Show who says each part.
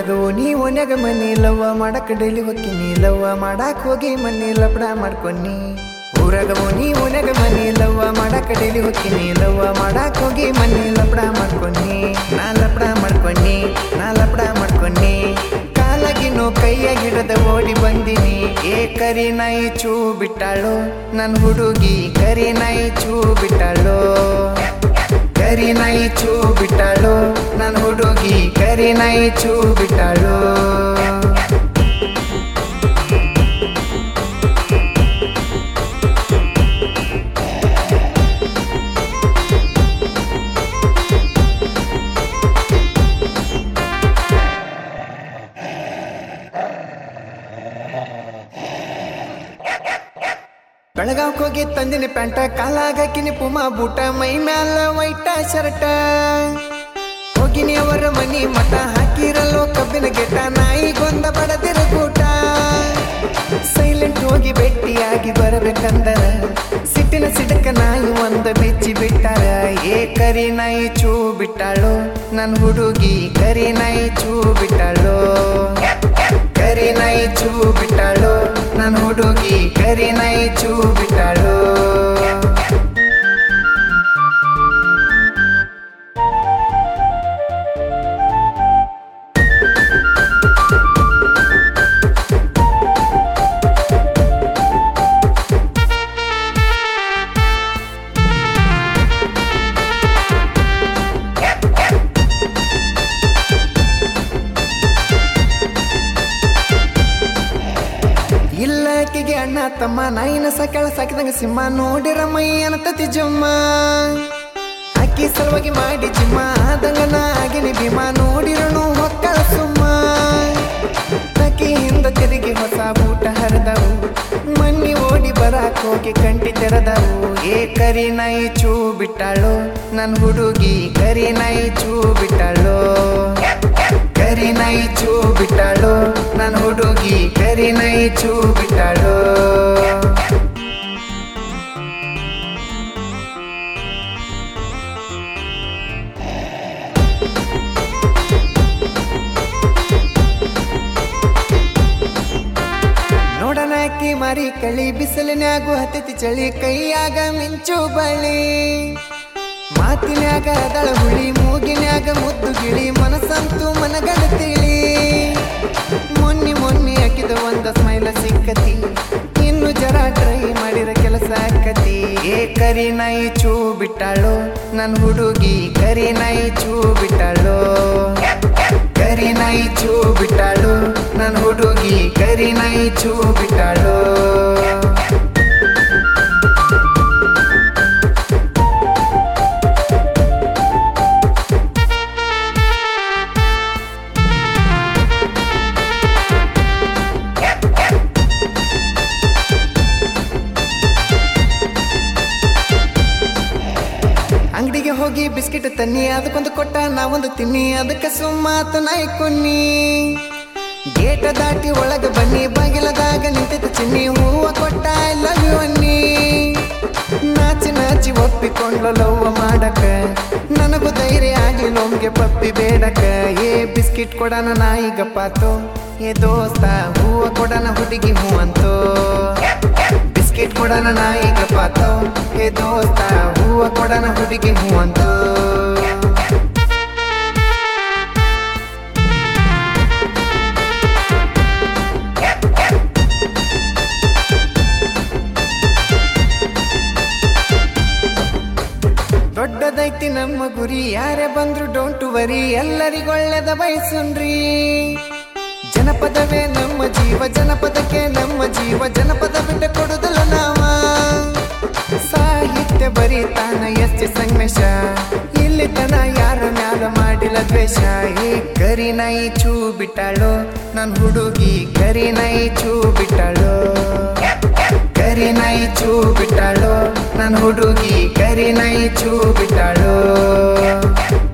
Speaker 1: ಊರಾಗವು ನೀ ಓನ್ಯಾಗ ಮನಿ ಲವ್ವ ಮಾಡಕ್ ಡೈಲಿ ಹೊಕ್ಕಿನಿ ಲವ್ವ ಮಾಡಾಕ್ ಹೋಗಿ ಮನಿ ಲಪಡ ಮಾಡ್ಕೊನಿ ಊರಾಗವು ನೀ ಓನ್ಯಾಗ ಮನಿ ಲವ್ವ ಮಾಡಕ್ ಡೈಲಿ ಹೊಕ್ಕಿನಿ ಲವ್ವ ಮಾಡಾಕ್ ಹೋಗಿ ಮನಿ ಲಪಡ ಮಾಡ್ಕೊನಿ ನಾ ಲಪಡ ಮಾಡ್ಕೊನಿ ನಾ ಲಪಡ ಮಾಡ್ಕೊನಿ ಕಾಲಾಗಿನೋ ಕೈಯ ಗಿಡದ ಓಡಿ ಬಂದಿನಿ ಏ ಕರಿ ನಾಯಿ ಚೂ ಬಿಟ್ಟಾಳು ನನ್ ಹುಡುಗಿ ಕರಿ ನಾಯಿ ಚೂ ಬಿಟ್ಟಾಳು ಕರಿ ನಾಯಿ ಚೂ ಬಿಟ್ಟಾಳು ನನ್ ಹುಡುಗಿ ಕರಿ ನಾಯಿ ಚೂ ಬಿಟ್ಟಾಳು ಬೆಳಗಾವ್ಕ್ ಹೋಗಿ ತಂದಿನಿ ಪ್ಯಾಂಟ ಕಾಲಾಗ ಹಾಕಿನಿ ಪುಮಾ ಬೂಟ ಮೈ ಮ್ಯಾಲ ವೈಟ ಶರ್ಟ ಹೋಗಿನಿ ಅವರ ಮನಿ ಮಠ ಹಾಕಿರಲ್ಲೋ ಕಬ್ಬಿನ ಗೆಟ ನಾಯಿಗೊಂದ ಬಡದಿರ ಕೂಟ ಸೈಲೆಂಟ್ ಹೋಗಿ ಭೇಟಿಯಾಗಿ ಬರಬೇಕಂದರ ಸಿಟ್ಟಿನ ಸಿಡಕ ನಾಯಿ ಒಂದ ಬೆಚ್ಚಿ ಬಿಟ್ಟಾರ ಏ ಕರಿ ನಾಯಿ ಚೂ ಬಿಟ್ಟಾಳು ನನ್ ಹುಡುಗಿ ಕರಿ ನಾಯಿ ಚೂ ಬಿಟ್ಟಾಳು ಕರಿ ನಾಯಿ ಚೂ ಬಿಟ್ಟಾಳು ನನ್ ಹುಡುಗಿ ಕರಿ ನಾಯಿ ಚೂ ಬಿಟ್ಟಾಳು ಇಲ್ಲ ಆಕಿಗೆ ಅಣ್ಣ ತಮ್ಮ ನಾಯಿನ ಸಾಕ್ಯಾಳ ಸಾಕಿದಂಗ ಸಿಂಹ ನೋಡಿರ ಮೈ ಅನ್ನತತಿ ಜಮ್ಮ ಅಕ್ಕಿ ಸಲುವಾಗಿ ಮಾಡಿ ಜಿಮ್ಮ ಆದಂಗ ನಾ ಆಗಿನಿ ಭೀಮ ನೋಡಿರನು ಹೊಕ್ಕಳ ಸುಮ್ಮ ಅಕ್ಕಿ ಹಿಂದ ತಿರುಗಿ ಹೊಸ ಬೂಟ ಹರಿದವು ಮಣ್ಣಿ ಓಡಿ ಬರಾಕ್ ಹೋಗಿ ಕಂಟಿ ತೆರೆದವು ಏ ಕರಿ ನಾಯಿ ಚೂ ಬಿಟ್ಟಾಳು ನನ್ ಹುಡುಗಿ ಕರಿ ನಾಯಿ ಚೂ ಬಿಟ್ಟಾಳು ಕರಿ ನಾಯಿ ಚೂ ಬಿಟ್ಟಾಳು ನನ್ ಹುಡುಗಿ ಕರಿ ನಾಯಿ ಚೂ ಬಿಟ್ಟಾಳು ನೋಡನ ಅಕ್ಕಿ ಮಾರಿ ಕಳಿ ಬಿಸಿಲಿನ್ಯಾಗು ಹತ್ತತಿ ಚಳಿ ಕೈಯಾಗ ಮಿಂಚು ಬಳಿ ಮಾತಿನ್ಯಾಗ ಅದಳ ಹುಳಿ ಮೂಗಿನ್ಯಾಗ ಮುದ್ದು ಗಿಳಿ ಮನಸ್ಸಂತೂ ಮನಗಡ ತಿಳಿ ಮೊನ್ನೆ ಮೊನ್ನೆ ಹಾಕಿದ ಒಂದ ಸ್ಮೈಲ ಸಿಕ್ಕತಿ ಇನ್ನು ಜರ ಟ್ರೈ ಮಾಡಿರ ಕೆಲಸ ಆಕತಿ ಏ ಕರಿ ನಾಯಿ ಚೂ ಬಿಟ್ಟಾಳು ನನ್ ಹುಡುಗಿ ಕರಿ ನಾಯಿ ಚೂ ಬಿಟ್ಟಾಳು ಕರಿ ನಾಯಿ ಚೂ ಬಿಟ್ಟಾಳು ನನ್ ಹುಡುಗಿ ಕರಿ ನಾಯಿ ಚೂ ಬಿಟ್ಟಾಳು ಅಂಗಡಿಗೆ ಹೋಗಿ ಬಿಸ್ಕಿಟ್ ತನ್ನಿ ಅದಕ್ಕೊಂದು ಕೊಟ್ಟ ನಾವೊಂದು ತಿನ್ನಿ ಅದಕ್ಕೆ ಸುಮ್ಮಾತ ನಾಯಿ ಕೊನ್ನಿ ಗೇಟ ದಾಟಿ ಒಳಗ ಬನ್ನಿ ಬಾಗಿಲದಾಗ ನಿಂತಿದ್ದ ಚಿನ್ನಿ ಹೂವ ಕೊಟ್ಟ ಐ ಲವ್ ಯು ಅನ್ನಿ ನಾಚಿ ನಾಚಿ ಒಪ್ಪಿಕೊಂಡ್ಲು ಲವ್ವ ಮಾಡಕ ನನಗೂ ಧೈರ್ಯ ಆಗಿ ಲೋಮ್ಗೆ ಪಪ್ಪಿ ಬೇಡಕ ಏ ಬಿಸ್ಕಿಟ್ ಕೊಡನ ನಾಯಿ ಗಪ್ಪಾತು ಏ ದೋಸ್ತ ಹೂವ ಕೊಡನ ಹುಡುಗಿ ಹೂ ಅಂತೋ ಬಿಸ್ಕಿಟ್ ಕೊಡನ ನಾಯಿ ಗಪ್ಪಾತು ಏ ದೋಸ್ತ ಹೂವ ಕೊಡನ ಹುಡುಗಿ ಹೂ ಅಂತೋ ದೊಡ್ಡದೈತಿ ನಮ್ಮ ಗುರಿ ಯಾರೇ ಬಂದ್ರು ಡೋಂಟ್ ವರಿ ಎಲ್ಲರಿಗೊಳ್ಳೆದ ಬಯಸುನ್ರಿ ಜನಪದವೇ ನಮ್ಮ ಜೀವ ಜನಪದಕ್ಕೆ ನಮ್ಮ ಜೀವ ಜನಪದ ಬಿಟ್ಟ ಕೊಡುದಲ್ಲ ನಾವ ಸಾಹಿತ್ಯ ಬರೀತಾನ ಎಸ್ ಸಂಗಮೇಶ ಇಲ್ಲಿ ತನ ಯಾರ ಮ್ಯಾಲ ಮಾಡಿಲ್ಲ ದ್ವೇಷ ಈ ಕರಿ ನಾಯಿ ಚೂ ಬಿಟ್ಟಾಳು ನನ್ ಹುಡುಗಿ ಕರಿ ನಾಯಿ ಚೂ ಬಿಟ್ಟಾಳು ಕರಿ ನಾಯಿ ಚೂ ಬಿಟ್ಟಾಳು ನನ್ ಹುಡುಗಿ ಕರಿ ನಾಯಿ ಚೂ ಬಿಟ್ಟಾಳು